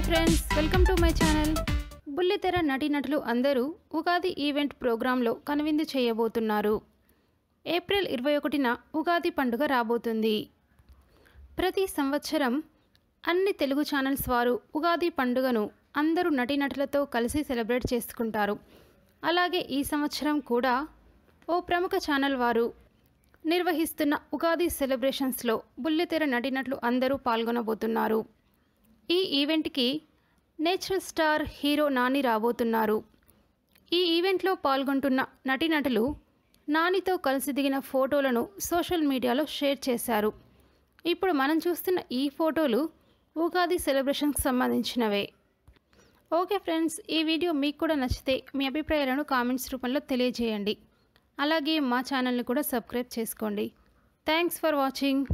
friends welcome to my channel బుల్లితెర నటీనటులు అందరూ ఉగాది ఈవెంట్ ప్రోగ్రాంలో కనువిందు చేయబోతున్నారు ఏప్రిల్ ఇరవై ఒకటిన ఉగాది పండుగ రాబోతుంది ప్రతి సంవత్సరం అన్ని తెలుగు ఛానల్స్ వారు ఉగాది పండుగను అందరూ నటీనటులతో కలిసి సెలబ్రేట్ చేసుకుంటారు అలాగే ఈ సంవత్సరం కూడా ఓ ప్రముఖ ఛానల్ వారు నిర్వహిస్తున్న ఉగాది సెలబ్రేషన్స్లో బుల్లితెర నటీనటులు అందరూ పాల్గొనబోతున్నారు ఈ ఈవెంట్కి నేచురల్ స్టార్ హీరో నాని రాబోతున్నారు ఈ ఈవెంట్లో పాల్గొంటున్న నటీనటులు నానితో కలిసి దిగిన ఫోటోలను సోషల్ మీడియాలో షేర్ చేశారు ఇప్పుడు మనం చూస్తున్న ఈ ఫోటోలు ఉగాది సెలబ్రేషన్కి సంబంధించినవే ఓకే ఫ్రెండ్స్ ఈ వీడియో మీకు కూడా నచ్చితే మీ అభిప్రాయాలను కామెంట్స్ రూపంలో తెలియజేయండి అలాగే మా ఛానల్ని కూడా సబ్స్క్రైబ్ చేసుకోండి థ్యాంక్స్ ఫర్ వాచింగ్